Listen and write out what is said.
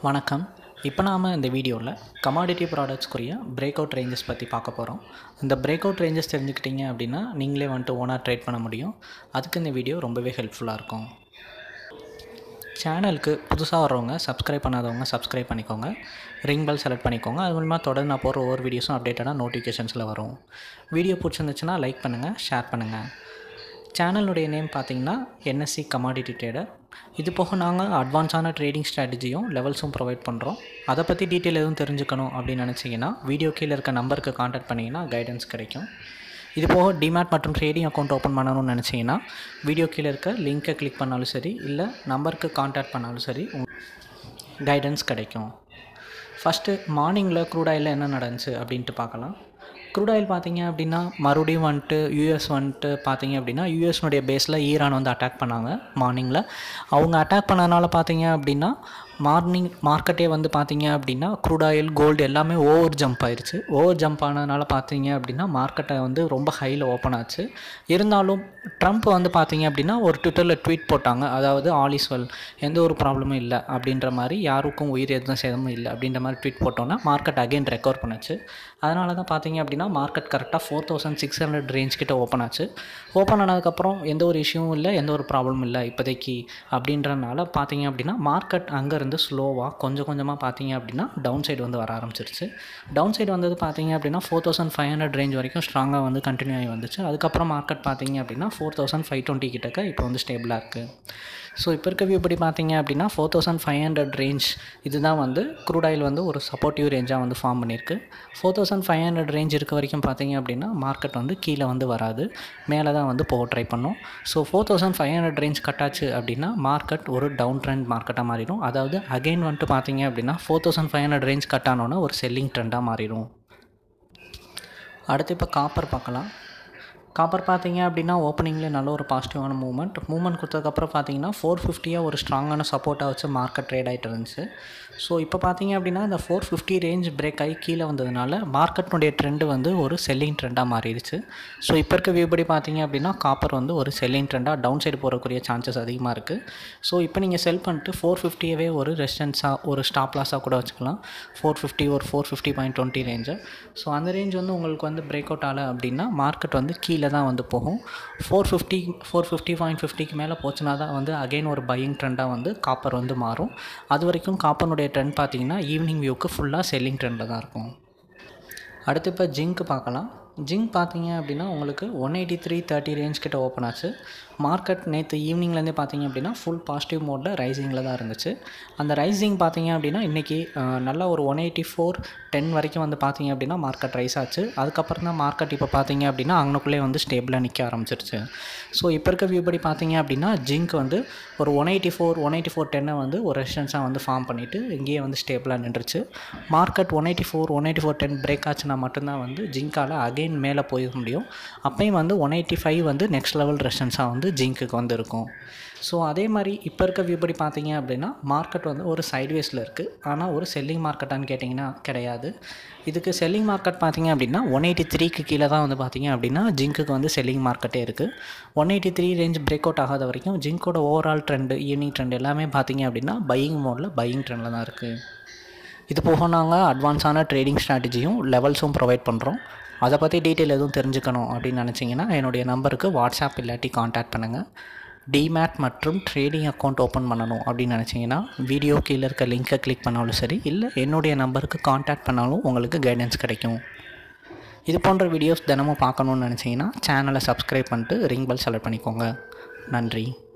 வணக்கம் இப்போ நாம் இந்த வீடியோவில் கமாடிட்டி ப்ராடக்ட்ஸ்க்குரிய பிரேக் அவுட் ரேஞ்சஸ் பற்றி பார்க்க போகிறோம் இந்த பிரேக் அவுட் ரேஞ்சஸ் தெரிஞ்சுக்கிட்டீங்க அப்படின்னா நீங்களே வந்துட்டு ஓனாக ட்ரேட் பண்ண முடியும் அதுக்கு இந்த வீடியோ ரொம்பவே ஹெல்ப்ஃபுல்லாக இருக்கும் சேனலுக்கு புதுசாக வர்றவங்க சப்ஸ்கிரைப் பண்ணாதவங்க சப்ஸ்கிரைப் பண்ணிக்கோங்க ரிங் பெல் செலக்ட் பண்ணிக்கோங்க அது மூலிமா தொடர்ந்து நான் போகிற ஒவ்வொரு வீடியோஸும் அப்டேட்டடாக நோட்டிஃபிகேஷன்ஸில் வரும் வீடியோ பிடிச்சிருந்துச்சுன்னா லைக் பண்ணுங்கள் ஷேர் பண்ணுங்கள் சேனலுடைய நேம் பார்த்தீங்கன்னா என்எஸ்சி கமாடிட்டி ட்ரேடர் இது போக நாங்கள் அட்வான்ஸான ட்ரேடிங் ஸ்ட்ராட்டஜியும் லெவல்ஸும் ப்ரொவைட் பண்ணுறோம் அதை பற்றி டீட்டெயில் எதுவும் தெரிஞ்சுக்கணும் அப்படின்னு நினச்சிங்கன்னா வீடியோ கீழே இருக்க நம்பருக்கு காண்டாக்ட் பண்ணிங்கன்னா கைடன்ஸ் கிடைக்கும் இது போக டிமேட் மற்றும் ட்ரேடிங் அக்கௌண்ட் ஓப்பன் பண்ணணும்னு நினச்சிங்கன்னா வீடியோ கீழே இருக்க லிங்க்கை கிளிக் பண்ணாலும் சரி இல்லை நம்பருக்கு காண்டாக்ட் பண்ணாலும் சரி கைடன்ஸ் கிடைக்கும் ஃபஸ்ட்டு மார்னிங்கில் க்ரூட் ஆயிலில் என்ன நடந்துச்சு அப்படின்ட்டு பார்க்கலாம் க்ரூட் ஆயில் பார்த்தீங்க அப்படின்னா மறுபடியும் வந்துட்டு யூஎஸ் வந்துட்டு பார்த்தீங்க அப்படின்னா யூஎஸ்னுடைய பேஸில் ஈரான் வந்து அட்டாக் பண்ணாங்க மார்னிங்கில் அவங்க அட்டாக் பண்ணதுனால பார்த்தீங்க அப்படின்னா மார்னிங் மார்க்கெட்டே வந்து பார்த்தீங்க அப்படின்னா க்ரூட் ஆயில் கோல்டு எல்லாமே ஓவர் ஜம்ப் ஆயிடுச்சு ஓவர் ஜம்ப் ஆனதுனால பார்த்தீங்க அப்படின்னா மார்க்கெட்டை வந்து ரொம்ப ஹையில் ஓப்பன் ஆச்சு இருந்தாலும் ட்ரம்ப் வந்து பார்த்தீங்க அப்படின்னா ஒரு ட்விட்டரில் ட்வீட் போட்டாங்க அதாவது ஆல் இஸ் வெல் எந்த ஒரு ப்ராப்ளமும் இல்லை அப்படின்ற மாதிரி யாருக்கும் உயிர் எதுவும் சேதமும் இல்லை அப்படின்ற மாதிரி ட்வீட் போட்டோன்னா மார்க்கெட் அகைன் ரெக்கவர் பண்ணுச்சு அதனால தான் பார்த்தீங்க அப்படின்னா மார்க்கெட் கரெக்டாக four thousand six hundred range கிட்ட ஓப்பன் ஆச்சு ஓப்பன் ஆனதுக்கப்புறம் எந்த ஒரு இஷ்யூவும் இல்லை எந்த ஒரு ப்ராப்ளமும் இல்லை இப்போதைக்கு அப்படின்றனால பார்த்தீங்க அப்படின்னா மார்க்கெட் அங்கேருந்து ஸ்லோவாக கொஞ்சம் கொஞ்சமாக பார்த்தீங்க அப்படின்னா டவுன் சைடு வந்து வர ஆரம்பிச்சிருச்சு டவுன் சைடு வந்தது பார்த்தீங்க அப்படின்னா four thousand five hundred range வரைக்கும் ஸ்ட்ராங்காக வந்து கண்டினியூ ஆகி வந்துச்சு அதுக்கப்புறம் மார்க்கெட் பார்த்தீங்க அப்படின்னா ஃபோர் தௌசண்ட் ஃபைவ் டுவெண்ட்டி கிட்டக்க இப்போ வந்து ஸ்டேபிளாக இருக்குது ஸோ இப்போ இருக்க வியூ படி பார்த்தீங்க அப்படின்னா four thousand five hundred range இதுதான் வந்து க்ரூட் ஆயில் வந்து ஒரு சப்போர்ட்டிவ் ரேஞ்சாக வந்து ஃபார்ம் பண்ணியிருக்கு four thousand five hundred range இருக்க வரைக்கும் பார்த்தீங்க அப்படின்னா மார்க்கெட் வந்து கீழே வந்து வராது மேலே தான் வந்து போக ட்ரை பண்ணும் so four thousand five hundred range கட்டாச்சு அப்படின்னா மார்க்கெட் ஒரு டவுன் ட்ரெண்ட் மார்க்கெட்டாக மாறிடும் அதாவது அகைன் வந்துட்டு பார்த்தீங்க அப்படின்னா four thousand five hundred range cut ஆனோன்னா ஒரு செல்லிங் ட்ரெண்டாக மாறிடும் அடுத்து இப்போ காப்பர் பார்க்கலாம் காப்பர் பார்த்தீங்க அப்படின்னா ஓப்பனிங்லேயே நல்ல ஒரு பாசிட்டிவான மூவ்மெண்ட் மூவ்மெண்ட் கொடுத்ததுக்கப்புறம் பார்த்தீங்கன்னா ஃபோர் ஃபிஃப்டியாக ஒரு ஸ்ட்ராங்கான சப்போர்ட்டாக வச்சு மார்க்கெட் ட்ரேட் ஆகிட்டு இருந்துச்சு ஸோ இப்போ பார்த்தீங்க அப்படின்னா இந்த ஃபோர் ஃபிஃப்டி ரேஞ்ச் பிரேக் ஆகி கீழே வந்ததுனால மார்க்கெட்னுடைய ட்ரெண்டு வந்து ஒரு செல்லிங் ட்ரெண்டாக மாறிடுச்சு ஸோ இப்போ இருக்க வியூ படி பார்த்தீங்க அப்படின்னா காப்பர் வந்து ஒரு செல்லிங் ட்ரெண்டாக டவுன் சைடு போகக்கூடிய சான்சஸ் அதிகமாக இருக்குது ஸோ இப்போ நீங்கள் செல் பண்ணிட்டு ஃபோர் ஃபிஃப்டியவே ஒரு ரெசிஸ்டன்ஸாக ஒரு ஸ்டாப் லாஸாக கூட வச்சுக்கலாம் ஃபோர் ஃபிஃப்டி ஒரு four fifty point twenty range so அந்த ரேஞ்ச் வந்து உங்களுக்கு வந்து பிரேக் அவுட் ஆகலை அப்படின்னா மார்க்கெட் வந்து கீழே தான் வந்து போகும் four fifty four fifty point ஃபிஃப்டிக்கு மேலே போச்சுன்னா தான் வந்து அகைன் ஒரு பையிங் ட்ரெண்டாக வந்து காப்பர் வந்து மாறும் அது வரைக்கும் காப்பர்னுடைய ட்ரெண்ட் பார்த்தீங்கன்னா ஈவினிங் வியூக்கு ஃபுல்லாக செல்லிங் ட்ரெண்டில் தான் இருக்கும் அடுத்து இப்போ ஜிங்க் பார்க்கலாம் ஜிங்க் பார்த்தீங்க அப்படின்னா உங்களுக்கு one eighty three thirty range கிட்ட ஓப்பன் ஆச்சு மார்க்கெட் நேற்று ஈவினிங்லேருந்தே பார்த்தீங்க அப்படின்னா ஃபுல் பாசிட்டிவ் மோடில் ரைசிங்கில் தான் இருந்துச்சு அந்த ரைசிங் பார்த்தீங்க அப்படின்னா இன்றைக்கி நல்லா ஒரு ஒன் எயிட்டி ஃபோர் டென் வரைக்கும் வந்து பார்த்தீங்க அப்படின்னா மார்க்கெட் ரைஸ் ஆச்சு அதுக்கப்புறம் தான் மார்க்கெட் இப்போ பார்த்தீங்க அப்படின்னா அங்கனுக்குள்ளே வந்து ஸ்டேபிளாக நிற்க ஆரம்பிச்சிருச்சு ஸோ இப்போ இருக்க வியூ படி பார்த்தீங்க அப்படின்னா ஜிங்க் வந்து ஒரு one eighty four one eighty four டென்னை வந்து ஒரு ரெசிஸ்டன்ஸாக வந்து ஃபார்ம் பண்ணிவிட்டு இங்கேயே வந்து ஸ்டேபிளாக நின்றுச்சு market one eighty four one eighty four ten break ஆச்சுன்னா மட்டும்தான் வந்து ஜிங்கால் அகைன் மேலே போய் முடியும் அப்பயும் வந்து ஒன் எயிட்டி ஃபைவ் வந்து நெக்ஸ்ட் லெவல் ரெசிஸ்டன்ஸாக வந்து ஜிங்க்குக்கு வந்து இருக்கும் ஸோ அதே மாதிரி இப்போ இருக்க வியூ படி பார்த்தீங்க அப்படின்னா மார்க்கெட் வந்து ஒரு சைட்வேஸில் இருக்குது ஆனால் ஒரு செல்லிங் மார்க்கெட்டான்னு கேட்டிங்கன்னா கிடையாது இதுக்கு செல்லிங் மார்க்கெட் பார்த்தீங்க அப்படின்னா ஒன் எயிட்டி த்ரீக்கு கீழே தான் வந்து பார்த்தீங்க அப்படின்னா ஜிங்க்குக்கு வந்து செல்லிங் மார்க்கெட்டே இருக்குது one eighty three range break out ஆகாத வரைக்கும் ஜிங்கோட ஓவரால் ட்ரெண்டு ஈவினிங் ட்ரெண்ட் எல்லாமே பார்த்தீங்க அப்படின்னா பையிங் மோடில் பையிங் ட்ரெண்டில் தான் இருக்குது இது போக நாங்கள் அட்வான்ஸான ட்ரேடிங் ஸ்ட்ராட்டஜியும் லெவல்ஸும் ப்ரொவைட் பண்ணுறோம் அதை பற்றி டீட்டெயில் எதுவும் தெரிஞ்சுக்கணும் அப்படின்னு நினச்சிங்கன்னா என்னுடைய நம்பருக்கு வாட்ஸ்அப் இல்லாட்டி காண்டாக்ட் பண்ணுங்கள் டிமேட் மற்றும் ட்ரேடிங் அக்கௌண்ட் ஓப்பன் பண்ணணும் அப்படின்னு நினச்சிங்கன்னா வீடியோ கீழே இருக்க லிங்க்கை கிளிக் பண்ணாலும் சரி இல்லை என்னுடைய நம்பருக்கு காண்டாக்ட் பண்ணாலும் உங்களுக்கு கைடன்ஸ் கிடைக்கும் இது போன்ற வீடியோஸ் தினமும் பார்க்கணுன்னு நினச்சிங்கன்னா சேனலை சப்ஸ்கிரைப் பண்ணிட்டு ரிங் பெல் செலக்ட் பண்ணிக்கோங்க நன்றி